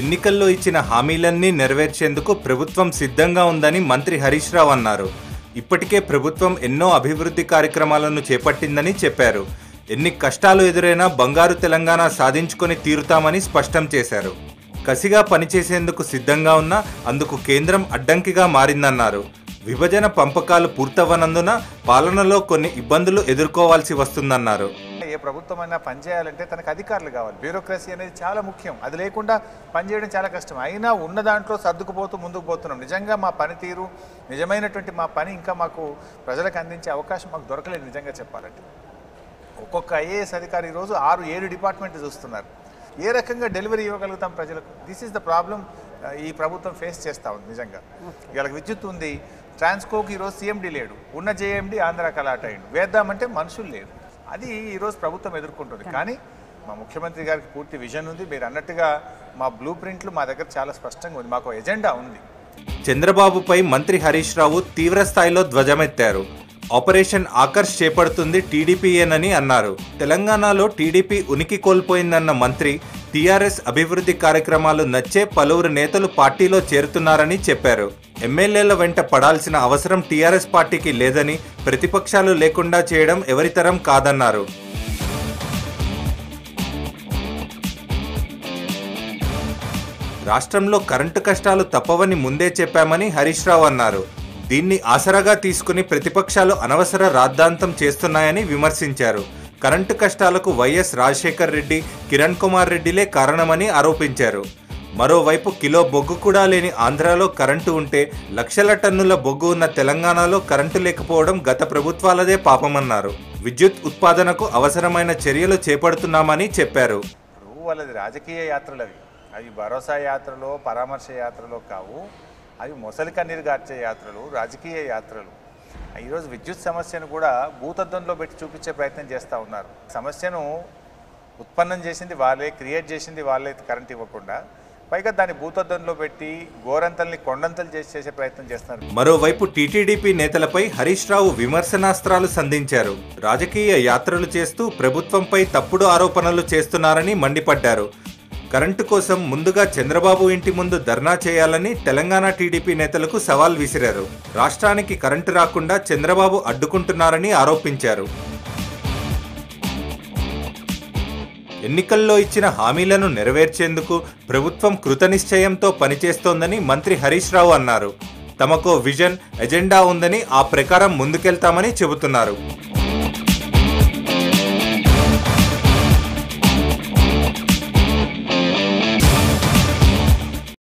ఎన్నికల్లో ఇచ్చిన హామీలన్నీ నెరవేర్చేందుకు ప్రభుత్వం సిద్ధంగా ఉందని మంత్రి హరీష్ రావు అన్నారు ఇప్పటికే ప్రభుత్వం ఎన్నో అభివృద్ధి కార్యక్రమాలను చేపట్టిందని చెప్పారు ఎన్ని కష్టాలు ఎదురైనా బంగారు తెలంగాణ సాధించుకొని తీరుతామని స్పష్టం చేశారు కసిగా పనిచేసేందుకు సిద్ధంగా ఉన్నా అందుకు కేంద్రం అడ్డంకిగా మారిందన్నారు విభజన పంపకాలు పూర్తవనందున పాలనలో కొన్ని ఇబ్బందులు ఎదుర్కోవాల్సి వస్తుందన్నారు ఏ ప్రభుత్వం అయినా పనిచేయాలంటే తనకు అధికారులు కావాలి బ్యూరోక్రసీ అనేది చాలా ముఖ్యం అది లేకుండా పనిచేయడం చాలా కష్టం అయినా ఉన్న దాంట్లో సర్దుకుపోతూ ముందుకు పోతున్నాం నిజంగా మా పనితీరు నిజమైనటువంటి మా పని ఇంకా మాకు ప్రజలకు అందించే అవకాశం మాకు దొరకలేదు నిజంగా చెప్పాలంటే ఒక్కొక్క ఐఏఎస్ అధికారి ఈరోజు ఆరు ఏడు డిపార్ట్మెంట్లు చూస్తున్నారు ఏ రకంగా డెలివరీ ఇవ్వగలుగుతాం ప్రజలకు దిస్ ఈస్ ద ప్రాబ్లం ఈ ప్రభుత్వం ఫేస్ చేస్తూ ఉంది నిజంగా ఇవాళ విద్యుత్ ఉంది ట్రాన్స్కోకి ఈరోజు సీఎండీ లేడు ఉన్న జేఎండీ ఆంధ్ర కలాట్ అయ్యిండు వేద్దామంటే మనుషులు లేరు అది ఈరోజు ప్రభుత్వం ఎదుర్కొంటుంది కానీ మా ముఖ్యమంత్రి గారికి పూర్తి విజన్ ఉంది మీరు అన్నట్టుగా మా బ్లూ ప్రింట్లు మా దగ్గర చాలా స్పష్టంగా ఉంది మాకు ఎజెండా ఉంది చంద్రబాబుపై మంత్రి హరీష్ రావు తీవ్ర స్థాయిలో ధ్వజమెత్తారు ఆపరేషన్ ఆకర్ష్ చేపడుతుంది టీడీపీయేనని అన్నారు తెలంగాణలో టీడీపీ ఉనికి కోల్పోయిందన్న మంత్రి టీఆర్ఎస్ అభివృద్ధి కార్యక్రమాలు నచ్చే పలువురు నేతలు పార్టీలో చేరుతున్నారని చెప్పారు ఎమ్మెల్యేల వెంట పడాల్సిన అవసరం టీఆర్ఎస్ పార్టీకి లేదని ప్రతిపక్షాలు లేకుండా చేయడం ఎవరితరం కాదన్నారు రాష్ట్రంలో కరెంటు కష్టాలు తప్పవని ముందే చెప్పామని హరీష్ రావు అన్నారు దీన్ని ఆసరాగా తీసుకుని ప్రతిపక్షాలు అనవసర రాద్ధాంతం చేస్తున్నాయని విమర్శించారు కరెంటు కష్టాలకు వైఎస్ రాజశేఖర్ రెడ్డి కిరణ్ కుమార్ రెడ్డిలే కారణమని ఆరోపించారు మరోవైపు కిలో బొగ్గు కూడా లేని ఆంధ్రాలో కరెంటు ఉంటే లక్షల టన్నుల బొగ్గు ఉన్న తెలంగాణలో కరెంటు లేకపోవడం గత ప్రభుత్వాలదే పాపమన్నారు విద్యుత్ ఉత్పాదనకు అవసరమైన చర్యలు చేపడుతున్నామని చెప్పారు ఇప్పుడు వాళ్ళది రాజకీయ యాత్రలు అవి అవి భరోసా యాత్రలో పరామర్శ యాత్రలో కావు అవి మొసలి కన్నీరు గార్చే యాత్రలు రాజకీయ యాత్రలు ఈరోజు విద్యుత్ సమస్యను కూడా భూతద్దంలో పెట్టి చూపించే ప్రయత్నం చేస్తూ ఉన్నారు సమస్యను ఉత్పన్నం చేసింది వాళ్ళే క్రియేట్ చేసింది వాళ్ళే కరెంట్ ఇవ్వకుండా పైగా దాన్ని భూతద్దంలో పెట్టి గోరంతల్ని కొండంతలు చేసి చేసే ప్రయత్నం చేస్తున్నారు మరోవైపు టీటీడీపీ నేతలపై హరీష్ రావు విమర్శనాస్త్రాలు సంధించారు రాజకీయ యాత్రలు చేస్తూ ప్రభుత్వంపై తప్పుడు ఆరోపణలు చేస్తున్నారని మండిపడ్డారు కరెంటు కోసం ముందుగా చంద్రబాబు ఇంటి ముందు ధర్నా చేయాలని తెలంగాణ టీడీపీ నేతలకు సవాల్ విసిరారు రాష్ట్రానికి కరెంటు రాకుండా చంద్రబాబు అడ్డుకుంటున్నారని ఆరోపించారు ఎన్నికల్లో ఇచ్చిన హామీలను నెరవేర్చేందుకు ప్రభుత్వం కృతనిశ్చయంతో పనిచేస్తోందని మంత్రి హరీష్ రావు అన్నారు తమకో విజన్ ఎజెండా ఉందని ఆ ప్రకారం ముందుకెళ్తామని చెబుతున్నారు